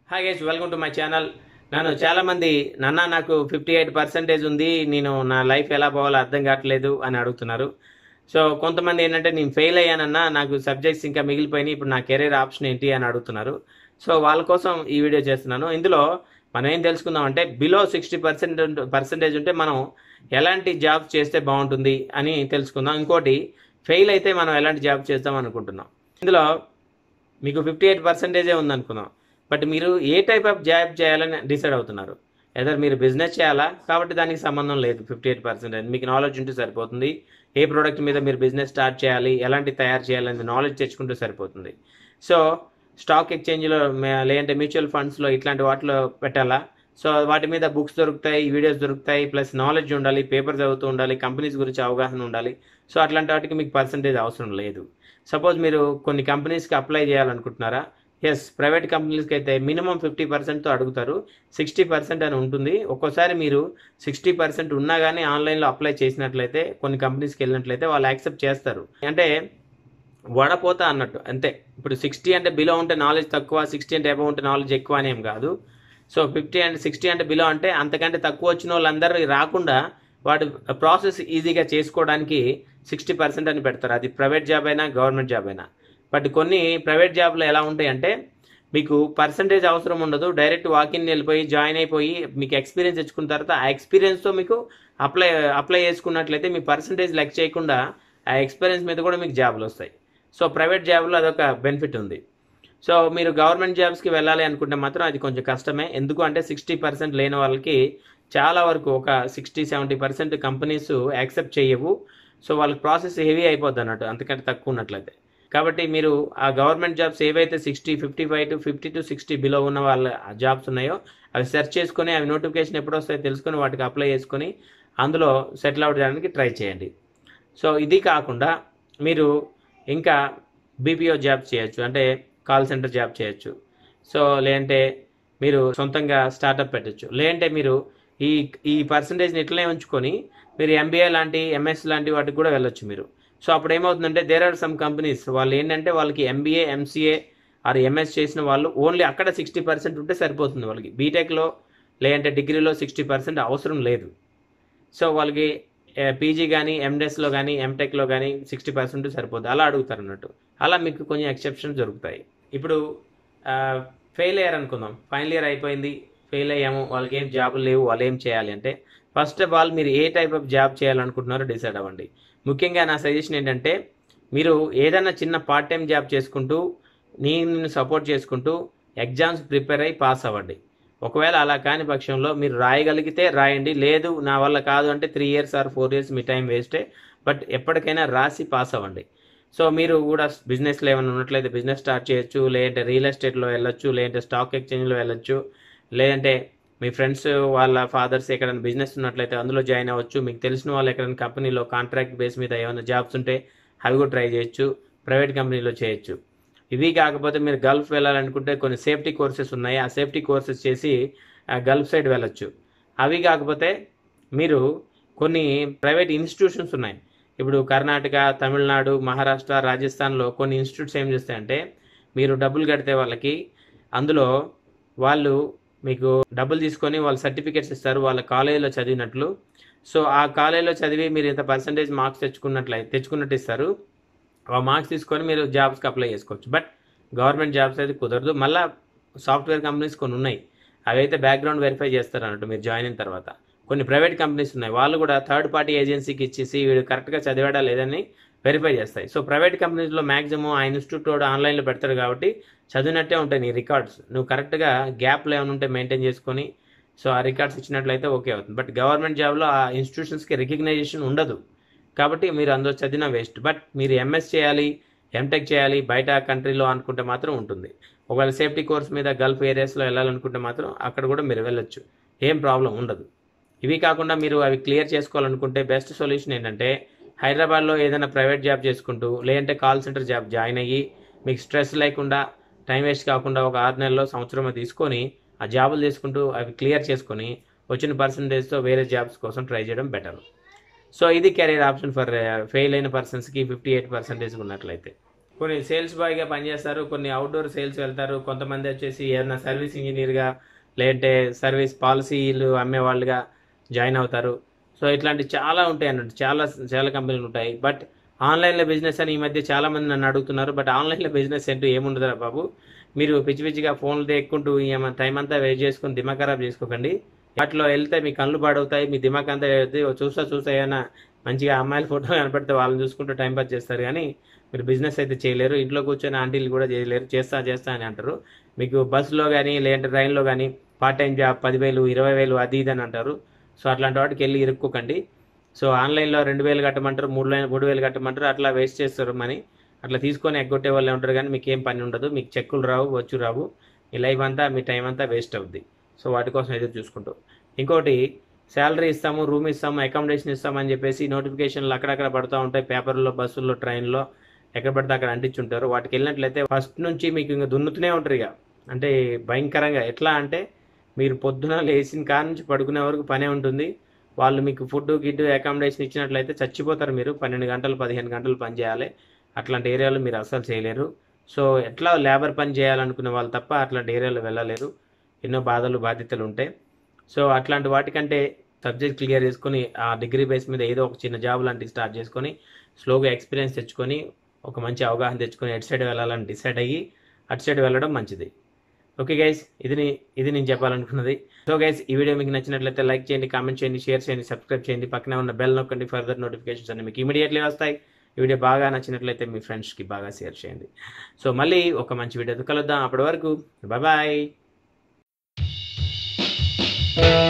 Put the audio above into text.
hi guys welcome to my channel నన్ను చాలా మంది నాన్న నాకు ఫిఫ్టీ ఎయిట్ పర్సెంటేజ్ ఉంది నేను నా లైఫ్ ఎలా పోవాలో అర్థం కావట్లేదు అని అడుగుతున్నారు సో కొంతమంది ఏంటంటే నేను ఫెయిల్ అయ్యానన్నా నాకు సబ్జెక్ట్స్ ఇంకా మిగిలిపోయినాయి ఇప్పుడు నా కెరీర్ ఆప్షన్ ఏంటి అని అడుగుతున్నారు సో వాళ్ళ కోసం ఈ వీడియో చేస్తున్నాను ఇందులో మనం ఏం తెలుసుకుందాం అంటే బిలో సిక్స్టీ పర్సెంట్ పర్సెంటేజ్ ఉంటే మనం ఎలాంటి జాబ్ చేస్తే బాగుంటుంది అని తెలుసుకుందాం ఇంకోటి ఫెయిల్ అయితే మనం ఎలాంటి జాబ్ చేద్దాం అనుకుంటున్నాం ఇందులో మీకు ఫిఫ్టీ ఎయిట్ పర్సెంటేజే ఉందనుకుందాం బట్ మీరు ఏ టైప్ ఆఫ్ జాబ్ చేయాలని డిసైడ్ అవుతున్నారు ఎదర్ మీరు బిజినెస్ చేయాలా కాబట్టి దానికి సంబంధం లేదు ఫిఫ్టీ ఎయిట్ పర్సెంటేజ్ మీకు నాలెడ్జ్ ఉంటే సరిపోతుంది ఏ ప్రోడక్ట్ మీద మీరు బిజినెస్ స్టార్ట్ చేయాలి ఎలాంటి తయారు చేయాలని నాలెడ్జ్ తెచ్చుకుంటే సరిపోతుంది సో స్టాక్ ఎక్స్చేంజ్లో మే- లేదంటే మ్యూచువల్ ఫండ్స్లో ఇట్లాంటి వాటిలో పెట్టాలా సో వాటి మీద బుక్స్ దొరుకుతాయి వీడియోస్ దొరుకుతాయి ప్లస్ నాలెడ్జ్ ఉండాలి పేపర్ చదువుతూ ఉండాలి కంపెనీస్ గురించి అవగాహన ఉండాలి సో అట్లాంటి వాటికి మీకు పర్సంటేజ్ అవసరం లేదు సపోజ్ మీరు కొన్ని కంపెనీస్కి అప్లై చేయాలనుకుంటున్నారా ఎస్ ప్రైవేట్ కంపెనీస్కి అయితే మినిమం ఫిఫ్టీ పర్సెంట్తో అడుగుతారు సిక్స్టీ పర్సెంట్ అని ఉంటుంది ఒక్కోసారి మీరు సిక్స్టీ పర్సెంట్ ఉన్నా కానీ ఆన్లైన్లో అప్లై చేసినట్లయితే కొన్ని కంపెనీస్కి వెళ్ళినట్లయితే వాళ్ళు యాక్సెప్ట్ చేస్తారు అంటే వడపోతా అన్నట్టు అంతే ఇప్పుడు సిక్స్టీ అంటే బిలో ఉంటే నాలెడ్జ్ తక్కువ సిక్స్టీ అంటే అబౌవ్ ఉంటే నాలెడ్జ్ ఎక్కువ అని ఏం కాదు సో ఫిఫ్టీ అండ్ సిక్స్టీ అంటే బిలో అంటే అంతకంటే తక్కువ వచ్చిన వాళ్ళందరూ రాకుండా వాటి ప్రాసెస్ ఈజీగా చేసుకోవడానికి సిక్స్టీ పర్సెంట్ అని పెడతారు అది ప్రైవేట్ జాబ్ అయినా గవర్నమెంట్ జాబ్ అయినా బట్ కొన్ని ప్రైవేట్ జాబ్లు ఎలా ఉంటాయి అంటే మీకు పర్సంటేజ్ అవసరం ఉండదు డైరెక్ట్ వాకిన్ వెళ్ళిపోయి జాయిన్ అయిపోయి మీకు ఎక్స్పీరియన్స్ తెచ్చుకున్న తర్వాత ఆ ఎక్స్పీరియన్స్తో మీకు అప్లై అప్లై చేసుకున్నట్లయితే మీ పర్సంటేజ్ లెక్క చేయకుండా ఆ ఎక్స్పీరియన్స్ మీద కూడా మీకు జాబ్లు వస్తాయి సో ప్రైవేట్ జాబ్లో అదొక బెనిఫిట్ ఉంది సో మీరు గవర్నమెంట్ జాబ్స్కి వెళ్ళాలి అనుకుంటే మాత్రం అది కొంచెం కష్టమే ఎందుకు అంటే సిక్స్టీ పర్సెంట్ లేని వాళ్ళకి చాలా వరకు ఒక sixty seventy percent companies accept చేయవు సో వాళ్ళకి ప్రాసెస్ హెవీ అయిపోద్ది అన్నట్టు అంతకంటే తక్కువ ఉన్నట్లయితే కాబట్టి మీరు ఆ గవర్నమెంట్ జాబ్స్ ఏవైతే sixty fifty five to fifty to sixty below ఉన్న వాళ్ళ జాబ్స్ ఉన్నాయో అవి సెర్చ్ చేసుకొని అవి నోటిఫికేషన్ ఎప్పుడు వస్తాయో తెలుసుకొని వాటికి అప్లై చేసుకొని అందులో సెటిల్ అవ్వడానికి ట్రై చేయండి సో ఇది కాకుండా మీరు ఇంకా బీపీఓ జాబ్ చేయొచ్చు అంటే కాల్ సెంటర్ జాబ్ చేయొచ్చు సో లేదంటే మీరు సొంతంగా స్టార్టప్ పెట్టచ్చు లేదంటే మీరు ఈ ఈ పర్సంటేజ్ని ఇట్లనే ఉంచుకొని మీరు ఎంబీఏ లాంటి ఎంఎస్ లాంటి వాటికి కూడా వెళ్ళొచ్చు మీరు సో అప్పుడు ఏమవుతుందంటే దేర్ ఆర్ సమ్ కంపెనీస్ వాళ్ళు ఏంటంటే వాళ్ళకి ఎంబీఏ ఎంసీఏ ఆర్ ఎంఎస్ చేసిన వాళ్ళు ఓన్లీ అక్కడ సిక్స్టీ పర్సెంట్ ఉంటే సరిపోతుంది వాళ్ళకి బీటెక్లో లేదంటే డిగ్రీలో సిక్స్టీ పర్సెంట్ అవసరం లేదు సో వాళ్ళకి పీజీ కానీ ఎండెస్లో కానీ ఎంటెక్లో కానీ సిక్స్టీ పర్సెంట్ సరిపోతుంది అలా అడుగుతారు అన్నట్టు అలా మీకు కొంచెం ఎక్సెప్షన్స్ దొరుకుతాయి ఇప్పుడు ఫెయిల్ అయ్యారు అనుకుందాం ఫైనల్ ఇయర్ అయిపోయింది ఫెయిల్ అయ్యాము వాళ్ళకి ఏం జాబులు లేవు వాళ్ళు ఏం చేయాలి అంటే ఫస్ట్ ఆఫ్ ఆల్ మీరు ఏ టైప్ ఆఫ్ జాబ్ చేయాలనుకుంటున్నారో డిసైడ్ అవ్వండి ముఖ్యంగా నా సజెషన్ ఏంటంటే మీరు ఏదైనా చిన్న పార్ట్ టైం జాబ్ చేసుకుంటూ నేను సపోర్ట్ చేసుకుంటూ ఎగ్జామ్స్ ప్రిపేర్ అయ్యి పాస్ అవ్వండి ఒకవేళ అలా కాని పక్షంలో మీరు రాయగలిగితే రాయండి లేదు నా వల్ల కాదు అంటే three years or four years మీ టైం వేస్టే బట్ ఎప్పటికైనా రాసి పాస్ అవ్వండి సో మీరు కూడా బిజినెస్లో ఏమైనా ఉన్నట్లయితే బిజినెస్ స్టార్ట్ చేయొచ్చు లేదంటే రియల్ ఎస్టేట్లో వెళ్ళొచ్చు లేదంటే స్టాక్ ఎక్స్చేంజ్లో వెళ్ళొచ్చు లేదంటే మీ ఫ్రెండ్స్ వాళ్ళ ఫాదర్స్ ఎక్కడైనా బిజినెస్ ఉన్నట్లయితే అందులో జాయిన్ అవ్వచ్చు మీకు తెలిసిన వాళ్ళు ఎక్కడైనా కంపెనీలో కాంట్రాక్ట్ బేస్ మీద ఏమైనా జాబ్స్ ఉంటే అవి కూడా ట్రై చేయొచ్చు ప్రైవేట్ కంపెనీలో చేయొచ్చు ఇవి కాకపోతే మీరు గల్ఫ్ వెళ్ళాలనుకుంటే కొన్ని సేఫ్టీ కోర్సెస్ ఉన్నాయి ఆ సేఫ్టీ కోర్సెస్ చేసి ఆ గల్ఫ్ సైడ్ వెళ్ళొచ్చు అవి కాకపోతే మీరు కొన్ని ప్రైవేట్ ఇన్స్టిట్యూషన్స్ ఉన్నాయి ఇప్పుడు కర్ణాటక తమిళనాడు మహారాష్ట్ర రాజస్థాన్లో కొన్ని ఇన్స్టిట్యూట్స్ ఏం చేస్తాయంటే మీరు డబ్బులు కడితే వాళ్ళకి అందులో వాళ్ళు మీకు డబ్బులు తీసుకొని వాళ్ళ సర్టిఫికేట్స్ ఇస్తారు వాళ్ళ కాలేజీలో చదివినట్లు సో ఆ కాలేజీలో చదివి మీరు ఇంత పర్సంటేజ్ మార్క్స్ తెచ్చుకున్నట్లయితే తెచ్చుకున్నట్టు ఇస్తారు ఆ మార్క్స్ తీసుకొని మీరు జాబ్స్కి అప్లై చేసుకోవచ్చు బట్ గవర్నమెంట్ జాబ్స్ అయితే కుదరదు మళ్ళీ సాఫ్ట్వేర్ కంపెనీస్ కొన్ని ఉన్నాయి అవి అయితే బ్యాక్గ్రౌండ్ వెరిఫై చేస్తారు అన్నట్టు మీరు జాయిన్ అయిన తర్వాత కొన్ని ప్రైవేట్ కంపెనీస్ ఉన్నాయి వాళ్ళు కూడా థర్డ్ పార్టీ ఏజెన్సీకి ఇచ్చేసి వీడు కరెక్ట్గా చదివాడా లేదని వెరిఫై చేస్తాయి సో ప్రైవేట్ కంపెనీస్లో మాక్సిమం ఆ ఇన్స్టిట్యూట్ వాడు ఆన్లైన్లో పెడతాడు కాబట్టి చదివినట్టే ఉంటాయి నీ రికార్డ్స్ నువ్వు కరెక్ట్గా గ్యాప్లు ఏమైనా ఉంటే మెయింటైన్ చేసుకొని సో ఆ రికార్డ్స్ ఇచ్చినట్లయితే ఓకే అవుతుంది బట్ గవర్నమెంట్ జాబ్లో ఆ ఇన్స్టిట్యూషన్స్కి రికగ్నైజేషన్ ఉండదు కాబట్టి మీరు అందులో చదివిన వేస్ట్ బట్ మీరు ఎంఎస్ చేయాలి ఎంటెక్ చేయాలి బయట కంట్రీలో అనుకుంటే మాత్రం ఉంటుంది ఒకవేళ సేఫ్టీ కోర్స్ మీద గల్ఫ్ ఏరియాస్లో వెళ్ళాలనుకుంటే మాత్రం అక్కడ కూడా మీరు వెళ్ళొచ్చు ఏం ప్రాబ్లం ఉండదు ఇవి కాకుండా మీరు అవి క్లియర్ చేసుకోవాలనుకుంటే బెస్ట్ సొల్యూషన్ ఏంటంటే హైదరాబాద్లో ఏదైనా ప్రైవేట్ జాబ్ చేసుకుంటూ లేదంటే కాల్ సెంటర్ జాబ్ జాయిన్ అయ్యి మీకు స్ట్రెస్ లేకుండా టైం వేస్ట్ కాకుండా ఒక ఆరు నెలల్లో సంవత్సరం తీసుకొని ఆ జాబులు చేసుకుంటూ అవి క్లియర్ చేసుకొని వచ్చిన పర్సంటేజ్తో వేరే జాబ్స్ కోసం ట్రై చేయడం బెటర్ సో ఇది కెరీర్ ఆప్షన్ ఫర్ ఫెయిల్ అయిన పర్సన్స్కి ఫిఫ్టీ ఎయిట్ పర్సెంటేజ్ ఉన్నట్లయితే కొన్ని సేల్స్ బాయ్గా పనిచేస్తారు కొన్ని అవుట్డోర్ సేల్స్ వెళ్తారు కొంతమంది వచ్చేసి ఏదైనా సర్వీస్ ఇంజనీర్గా లేదంటే సర్వీస్ పాలసీలు అమ్మే వాళ్ళుగా జాయిన్ అవుతారు సో ఇట్లాంటి చాలా ఉంటాయి అన్నట్టు చాలా చాలా కంపెనీలు ఉంటాయి బట్ ఆన్లైన్లో బిజినెస్ అని ఈ మధ్య చాలా మంది నన్ను అడుగుతున్నారు బట్ ఆన్లైన్లో బిజినెస్ అంటూ ఏముండదురా బాబు మీరు పిచ్చి పిచ్చిగా ఫోన్లు దేక్కుంటూ ఏమ- టైం అంతా వేస్ట్ చేసుకుని దిమాగ్ ఖరాబ్ చేసుకోకండి వాటిలో వెళ్తే మీ కళ్ళు పాడవుతాయి మీ దిమాగ్ అంతా వెళ్తే చూస్తా చూస్తా ఏమైనా మంచిగా అమ్మాయిల ఫోటో కనపడితే వాళ్ళని చూసుకుంటూ టైం పాస్ చేస్తారు కానీ మీరు బిజినెస్ అయితే చేయలేరు ఇంట్లో కూర్చొని ఆంటీలు కూడా చేయలేరు చేస్తా చేస్తా అని అంటారు మీకు బస్సులో కానీ లేదంటే ట్రైన్లో కానీ పార్ట్ టైం జాబ్ పదివేలు ఇరవై వేలు అది ఇది అని అంటారు సో అట్లాంటి వాటికి వెళ్ళి ఇరుక్కోకండి సో ఆన్లైన్లో రెండు వేలు కట్టమంటారు మూడు లై- మూడు వేలు కట్టమంటారు అట్లా వేస్ట్ చేస్తారు మనీ అట్లా తీసుకొని ఎగ్గొట్టే వాళ్ళే ఉంటారు కానీ మీకు ఏం పని ఉండదు మీకు చెక్కులు రావు వచ్చు రావు మీ లైఫ్ అంతా మీ టైం అంతా వేస్ట్ అవుద్ది సో వాటి కోసం ఎదురు చూసుకుంటూ ఇంకోటి శాలరీ ఇస్తాము రూమ్ ఇస్తాము అకామిడేషన్ ఇస్తామని చెప్పేసి నోటిఫికేషన్లు అక్కడక్కడ పడుతూ ఉంటాయి పేపర్లో బస్సుల్లో ట్రైన్లో ఎక్కడ పడితే అక్కడ అంటించుంటారు వాటికి వెళ్ళినట్లయితే ఫస్ట్ నుంచి మీకు ఇంకా దున్నుతూనే ఉంటారు ఇక అంటే భయంకరంగా ఎట్లా అంటే మీరు పొద్దున లేచిన కాడ నుంచి పడుకునే వరకు పనే ఉంటుంది వాళ్ళు మీకు ఫుడ్ గిడ్ అకామిడేషన్ ఇచ్చినట్లయితే చచ్చిపోతారు మీరు పన్నెండు గంటలు పదిహేను గంటలు పని చేయాలి అట్లాంటి ఏరియాలో మీరు అస్సలు చేయలేరు సో ఎట్లా లేబర్ పని చేయాలనుకునే వాళ్ళు తప్ప అట్లాంటి ఏరియాలో వెళ్ళలేరు ఎన్నో బాధలు బాధ్యతలు ఉంటాయి సో అట్లాంటి వాటికంటే సబ్జెక్ట్ క్లియర్ చేసుకొని ఆ డిగ్రీ బేస్ మీద ఏదో ఒక చిన్న జాబ్ లాంటివి స్టార్ట్ చేసుకొని స్లోగా ఎక్స్పీరియన్స్ తెచ్చుకొని ఒక మంచి అవగాహన తెచ్చుకొని ఎటు సైడ్ వెళ్ళాలని డిసైడ్ అయ్యి అటు సైడ్ వెళ్ళడం మంచిది ఓకే గైస్ ఇది నీ- ఇది నేను చెప్పాలనుకున్నది సో గైస్ ఈ వీడియో మీకు నచ్చినట్లయితే లైక్ చేయండి కామెంట్ చేయండి షేర్ చేయండి సబ్స్క్రైబ్ చేయండి పక్కనే ఉన్న బెల్ నొక్కండి ఫర్దర్ నోటిఫికేషన్స్ అన్ని మీకు ఇమీడియట్లీ వస్తాయి ఈ వీడియో బాగా నచ్చినట్లయితే మీ ఫ్రెండ్స్కి బాగా షేర్ చేయండి సో మళ్ళీ ఒక మంచి వీడియోతో కలుద్దాం అప్పటి వరకు బాయ్ బాయ్